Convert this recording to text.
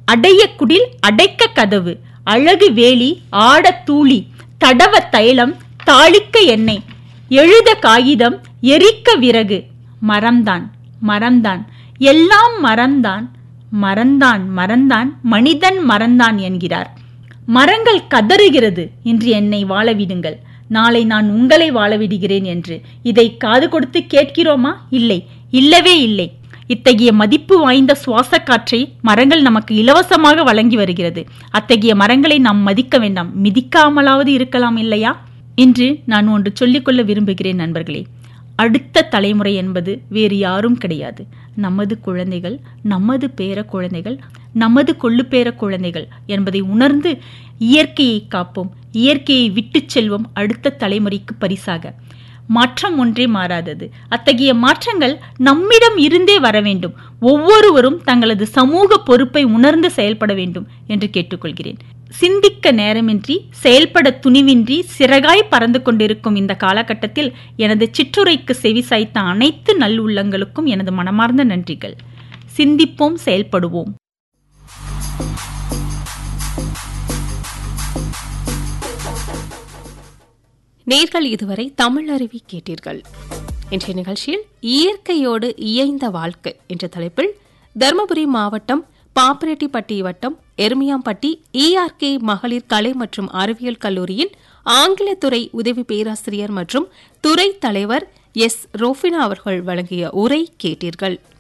அடைய குடில் அடைக்க கதவு அழகு வேலி ஆட தூளி தடவ தைலம் தாளிக்க எண்ணெய் எழுத காகிதம் எரிக்க விறகு மரம்தான் மரம்தான் எல்லாம் மரம்தான் மறந்தான் மறந்தான் மனிதன் மறந்தான் என்கிறார் மரங்கள் கதறுகிறது இன்று என்னை வாழ விடுங்கள் நாளை நான் உங்களை வாழ விடுகிறேன் என்று இதை காது கொடுத்து கேட்கிறோமா இல்லை இல்லவே இல்லை இத்தகைய மதிப்பு வாய்ந்த சுவாச காற்றை மரங்கள் நமக்கு இலவசமாக வழங்கி வருகிறது அத்தகைய மரங்களை நாம் மதிக்க வேண்டாம் மிதிக்காமலாவது இருக்கலாம் இல்லையா இன்று நான் ஒன்று சொல்லிக்கொள்ள விரும்புகிறேன் நண்பர்களே அடுத்த தலைமுறை என்பது வேறு யாரும் கிடையாது நமது குழந்தைகள் நமது பேர குழந்தைகள் நமது கொள்ளு பேர குழந்தைகள் என்பதை உணர்ந்து இயற்கையை காப்போம் இயற்கையை விட்டுச் செல்வோம் அடுத்த தலைமுறைக்கு பரிசாக மாற்றம் ஒன்றே மாறாதது அத்தகைய மாற்றங்கள் நம்மிடம் இருந்தே வர வேண்டும் ஒவ்வொருவரும் தங்களது சமூக பொறுப்பை உணர்ந்து செயல்பட வேண்டும் என்று கேட்டுக்கொள்கிறேன் சிந்திக்க நேரமின்றி செயல்பட துணிவின்றி சிறகாய் பறந்து கொண்டிருக்கும் இந்த காலகட்டத்தில் எனது சிற்றுரைக்கு செவிசாய்த்த அனைத்து நல்லுள்ளங்களுக்கும் எனது மனமார்ந்த நன்றிகள் சிந்திப்போம் செயல்படுவோம் நேர்கள் இதுவரை தமிழ் அருவி கேட்டீர்கள் இன்றைய நிகழ்ச்சியில் இயற்கையோடு இயைந்த வாழ்க்கை என்ற தலைப்பில் தருமபுரி மாவட்டம் பாப்பிரெட்டிப்பட்டி வட்டம் எருமியாம்பட்டி இஆர்கே மகளிர் கலை மற்றும் அறிவியல் கல்லூரியின் ஆங்கிலத்துறை உதவி பேராசிரியர் மற்றும் துறை தலைவர் எஸ் ரோஃபினா அவர்கள் வழங்கிய உரை கேட்டீர்கள்